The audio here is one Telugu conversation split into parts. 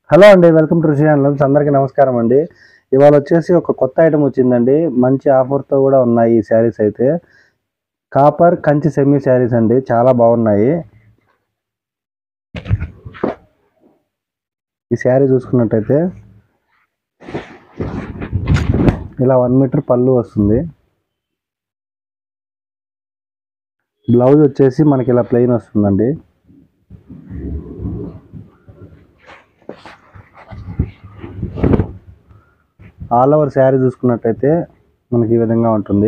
హలో అండి వెల్కమ్ టు రుషి హ్యాండ్లూమ్స్ అందరికీ నమస్కారం అండి ఇవాళ వచ్చేసి ఒక కొత్త ఐటమ్ వచ్చిందండి మంచి ఆఫర్తో కూడా ఉన్నాయి ఈ శారీస్ అయితే కాపర్ కంచి సెమీ శారీస్ అండి చాలా బాగున్నాయి ఈ శారీ చూసుకున్నట్టయితే ఇలా వన్ మీటర్ పళ్ళు వస్తుంది బ్లౌజ్ వచ్చేసి మనకి ఇలా ప్లెయిన్ వస్తుందండి ఆల్ ఓవర్ శారీ చూసుకున్నట్టయితే మనకి ఈ విధంగా ఉంటుంది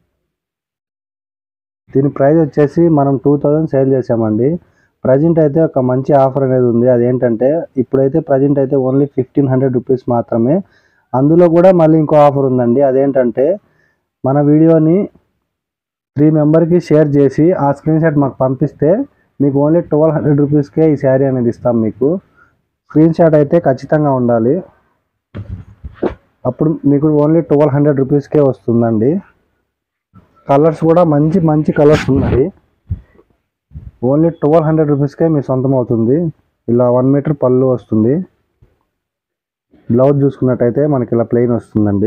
దీని ప్రైస్ వచ్చేసి మనం టూ థౌజండ్ సేల్ చేసామండి ప్రజెంట్ అయితే ఒక మంచి ఆఫర్ అనేది ఉంది అదేంటంటే ఇప్పుడైతే ప్రజెంట్ అయితే ఓన్లీ ఫిఫ్టీన్ హండ్రెడ్ రూపీస్ మాత్రమే అందులో కూడా మళ్ళీ ఇంకో ఆఫర్ ఉందండి అదేంటంటే మన వీడియోని త్రీ మెంబర్కి షేర్ చేసి ఆ స్క్రీన్ షాట్ మాకు పంపిస్తే మీకు ఓన్లీ ట్వెల్వ్ హండ్రెడ్ రూపీస్కే ఈ శారీ అనేది ఇస్తాం మీకు స్క్రీన్ షాట్ అయితే ఖచ్చితంగా ఉండాలి అప్పుడు మీకు ఓన్లీ ట్వెల్వ్ హండ్రెడ్ రూపీస్కే వస్తుందండి కలర్స్ కూడా మంచి మంచి కలర్స్ ఉన్నాయి ఓన్లీ ట్వెల్వ్ హండ్రెడ్ రూపీస్కే మీ సొంతం అవుతుంది ఇలా వన్ మీటర్ పళ్ళు వస్తుంది బ్లౌజ్ చూసుకున్నట్టయితే మనకి ఇలా ప్లెయిన్ వస్తుందండి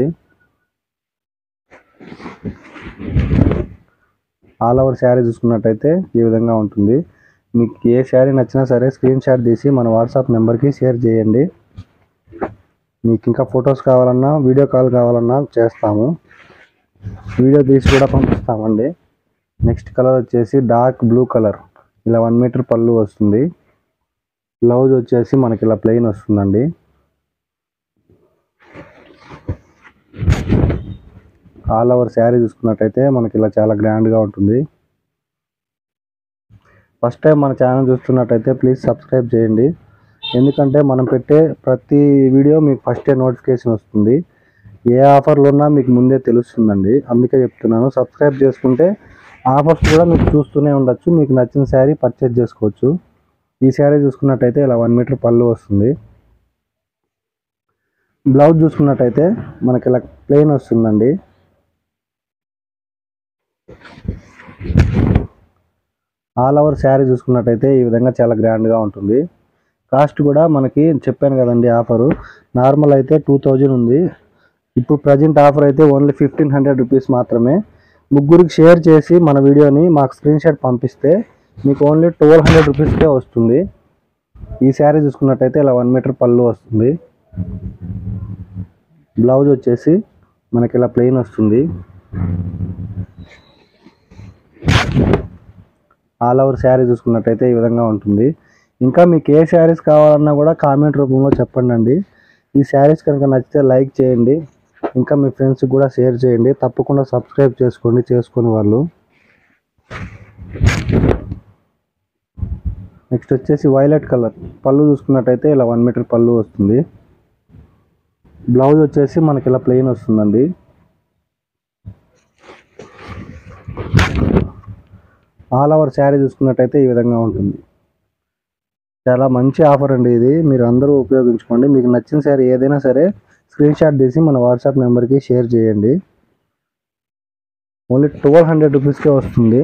ఆల్ ఓవర్ శారీ చూసుకున్నట్టయితే ఈ విధంగా ఉంటుంది మీకు ఏ శారీ నచ్చినా సరే స్క్రీన్ షాట్ తీసి మన వాట్సాప్ నెంబర్కి షేర్ చేయండి మీకు ఇంకా ఫొటోస్ కావాలన్నా వీడియో కాల్ కావాలన్నా చేస్తాము వీడియో తీసి కూడా పంపిస్తామండి నెక్స్ట్ కలర్ వచ్చేసి డార్క్ బ్లూ కలర్ ఇలా వన్ మీటర్ పళ్ళు వస్తుంది బ్లౌజ్ వచ్చేసి మనకి ఇలా ప్లెయిన్ వస్తుందండి ఆల్ ఓవర్ శారీ చూసుకున్నట్టయితే మనకి ఇలా చాలా గ్రాండ్గా ఉంటుంది ఫస్ట్ టైం మన ఛానల్ చూస్తున్నట్టయితే ప్లీజ్ సబ్స్క్రైబ్ చేయండి ఎందుకంటే మనం పెట్టే ప్రతి వీడియో మీకు ఫస్టే నోటిఫికేషన్ వస్తుంది ఏ ఆఫర్లు ఉన్నా మీకు ముందే తెలుస్తుందండి అందుకే చెప్తున్నాను సబ్స్క్రైబ్ చేసుకుంటే ఆఫర్స్ కూడా మీకు చూస్తూనే ఉండొచ్చు మీకు నచ్చిన శారీ పర్చేజ్ చేసుకోవచ్చు ఈ శారీ చూసుకున్నట్టయితే ఇలా వన్ మీటర్ పళ్ళు వస్తుంది బ్లౌజ్ చూసుకున్నట్టయితే మనకి ఇలా ప్లెయిన్ వస్తుందండి ఆల్ ఓవర్ శారీ చూసుకున్నట్టయితే ఈ విధంగా చాలా గ్రాండ్గా ఉంటుంది కాస్ట్ కూడా మనకి చెప్పాను కదండి ఆఫరు నార్మల్ అయితే టూ థౌజండ్ ఉంది ఇప్పుడు ప్రజెంట్ ఆఫర్ అయితే ఓన్లీ ఫిఫ్టీన్ హండ్రెడ్ రూపీస్ మాత్రమే ముగ్గురికి షేర్ చేసి మన వీడియోని మాకు స్క్రీన్ షాట్ పంపిస్తే మీకు ఓన్లీ ట్వెల్వ్ హండ్రెడ్ రూపీస్కే వస్తుంది ఈ శారీ చూసుకున్నట్టయితే ఇలా వన్ మీటర్ పళ్ళు వస్తుంది బ్లౌజ్ వచ్చేసి మనకి ఇలా ప్లెయిన్ వస్తుంది ఆల్ ఓవర్ శారీ చూసుకున్నట్టయితే ఈ విధంగా ఉంటుంది ఇంకా మీకు ఏ శారీస్ కావాలన్నా కూడా కామెంట్ రూపంలో చెప్పండి అండి ఈ శారీస్ కనుక నచ్చితే లైక్ చేయండి ఇంకా మీ ఫ్రెండ్స్కి కూడా షేర్ చేయండి తప్పకుండా సబ్స్క్రైబ్ చేసుకోండి చేసుకునే వాళ్ళు నెక్స్ట్ వచ్చేసి వైలెట్ కలర్ పళ్ళు చూసుకున్నట్టయితే ఇలా వన్ మీటర్ పళ్ళు వస్తుంది బ్లౌజ్ వచ్చేసి మనకి ఇలా ప్లెయిన్ వస్తుందండి ఆల్ ఓవర్ శారీ చూసుకున్నట్టయితే ఈ విధంగా ఉంటుంది చాలా మంచి ఆఫర్ అండి ఇది మీరు అందరూ ఉపయోగించుకోండి మీకు నచ్చిన శారీ ఏదైనా సరే స్క్రీన్ షాట్ తీసి మన వాట్సాప్ నెంబర్కి షేర్ చేయండి ఓన్లీ ట్వెల్వ్ హండ్రెడ్ రూపీస్కే వస్తుంది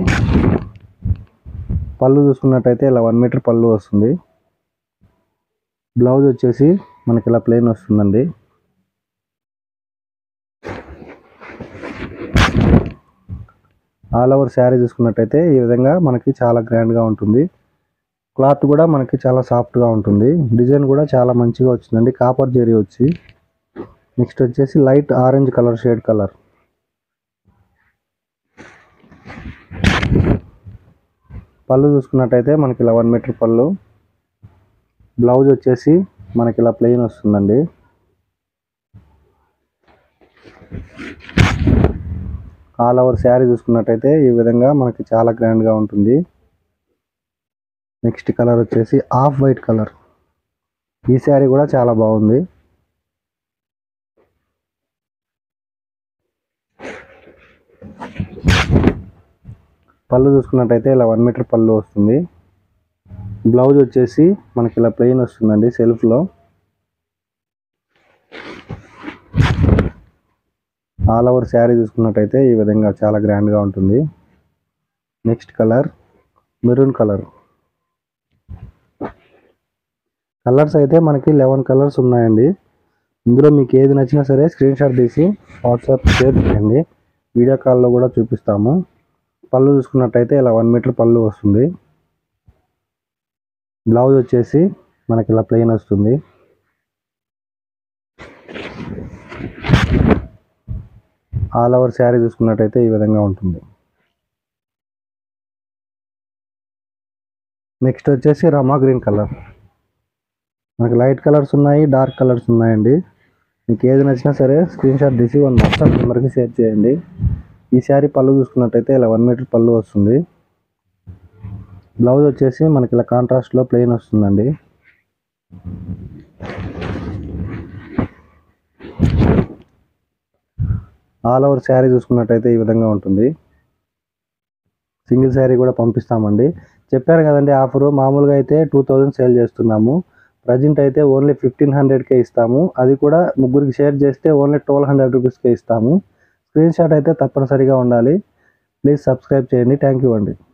పళ్ళు చూసుకున్నట్టయితే ఇలా వన్ మీటర్ పళ్ళు వస్తుంది బ్లౌజ్ వచ్చేసి మనకి ఇలా ప్లెయిన్ వస్తుందండి ఆల్ ఓవర్ శారీ చూసుకున్నట్టయితే ఈ విధంగా మనకి చాలా గ్రాండ్గా ఉంటుంది క్లాత్ కూడా మనకి చాలా సాఫ్ట్గా ఉంటుంది డిజైన్ కూడా చాలా మంచిగా వచ్చిందండి కాపర్ జెరీ వచ్చి నెక్స్ట్ వచ్చేసి light orange colour shade colour pallu చూసుకున్నట్టయితే మనకి ఇలా వన్ మీటర్ పళ్ళు బ్లౌజ్ వచ్చేసి మనకి ఇలా ప్లెయిన్ వస్తుందండి ఆల్ ఓవర్ శారీ చూసుకున్నట్టయితే ఈ విధంగా మనకి చాలా గ్రాండ్గా ఉంటుంది నెక్స్ట్ కలర్ వచ్చేసి ఆఫ్ వైట్ కలర్ ఈ శారీ కూడా చాలా బాగుంది పళ్ళు చూసుకున్నట్టయితే ఇలా వన్ మీటర్ పళ్ళు వస్తుంది బ్లౌజ్ వచ్చేసి మనకి ఇలా ప్లెయిన్ వస్తుందండి సెల్ఫ్లో ఆల్ ఓవర్ శారీ చూసుకున్నట్టయితే ఈ విధంగా చాలా గ్రాండ్గా ఉంటుంది next colour maroon colour colours అయితే మనకి లెవెన్ కలర్స్ ఉన్నాయండి ఇందులో మీకు ఏది నచ్చినా సరే స్క్రీన్ షాట్ తీసి వాట్సాప్ షేర్ చేయండి వీడియో కాల్లో కూడా చూపిస్తాము పళ్ళు చూసుకున్నట్టయితే ఇలా వన్ మీటర్ పళ్ళు వస్తుంది బ్లౌజ్ వచ్చేసి మనకి ఇలా ప్లెయిన్ వస్తుంది ఆల్ ఓవర్ శారీ చూసుకున్నట్టయితే ఈ విధంగా ఉంటుంది నెక్స్ట్ వచ్చేసి రమా గ్రీన్ కలర్ మనకి లైట్ కలర్స్ ఉన్నాయి డార్క్ కలర్స్ ఉన్నాయండి మీకు ఏది నచ్చినా సరే స్క్రీన్ షాట్ తీసి వన్ వాట్సాప్ నెంబర్కి షేర్ చేయండి ఈ శారీ పళ్ళు చూసుకున్నట్టయితే ఇలా వన్ మీటర్ పళ్ళు వస్తుంది బ్లౌజ్ వచ్చేసి మనకి ఇలా కాంట్రాస్ట్లో ప్లెయిన్ వస్తుందండి ఆల్ ఓవర్ శారీ చూసుకున్నట్టయితే ఈ విధంగా ఉంటుంది సింగిల్ శారీ కూడా పంపిస్తామండి చెప్పారు కదండి ఆఫరు మామూలుగా అయితే టూ థౌజండ్ సేల్ చేస్తున్నాము ప్రజెంట్ అయితే ఓన్లీ ఫిఫ్టీన్ హండ్రెడ్కే ఇస్తాము అది కూడా ముగ్గురికి షేర్ చేస్తే ఓన్లీ ట్వెల్వ్ హండ్రెడ్ రూపీస్కే ఇస్తాము స్క్రీన్ షాట్ అయితే తప్పనిసరిగా ఉండాలి ప్లీజ్ సబ్స్క్రైబ్ చేయండి థ్యాంక్ యూ అండి